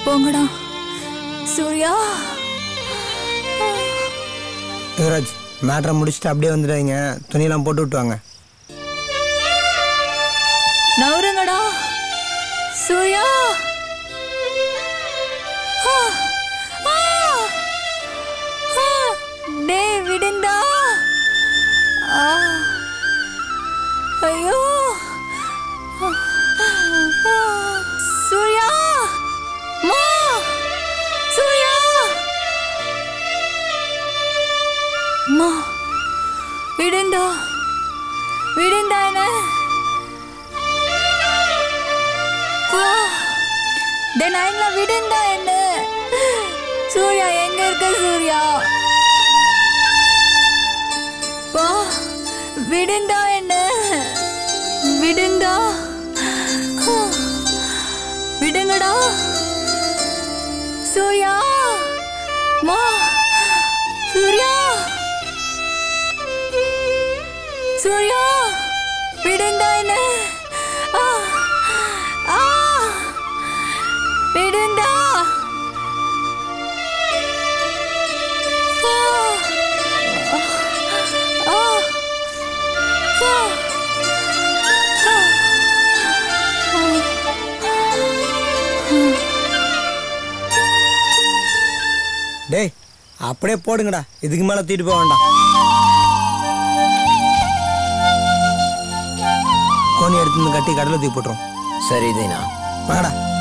போங்கடா சூர்யா யுவராஜ் மேட்ரை முடிச்சுட்டு அப்படியே வந்துடாதீங்க துணியெல்லாம் போட்டு விட்டுவாங்க நவருங்கடா சூர்யா ஆ, ஆ, ஆ, டேய் விடுந்தா ஆ, ஐயோ ஆ, ஆ, சூர்யா மா சூர்யா மா விடுந்தா விடுந்தா என்ன வா டே நைன்ல விடுந்தா என்ன சூர்யா எங்க இருக்க சூர்யா வா விடுந்தா என்ன விடுந்தா விடுங்கடா சூர்யா மா சூர்யா சூர்யா விடுந்தா என்ன ஆ ஆ விடுந்தா ஆ ஆ ஆ டேய் அப்படியே போடுங்கடா இதுக்கு மேலே தூக்கிட்டு போக வேண்டாம் கோணி எடுத்து வந்து கட்டி கடலை தூக்கி போட்டுரும் சரி தீனா வாங்கடா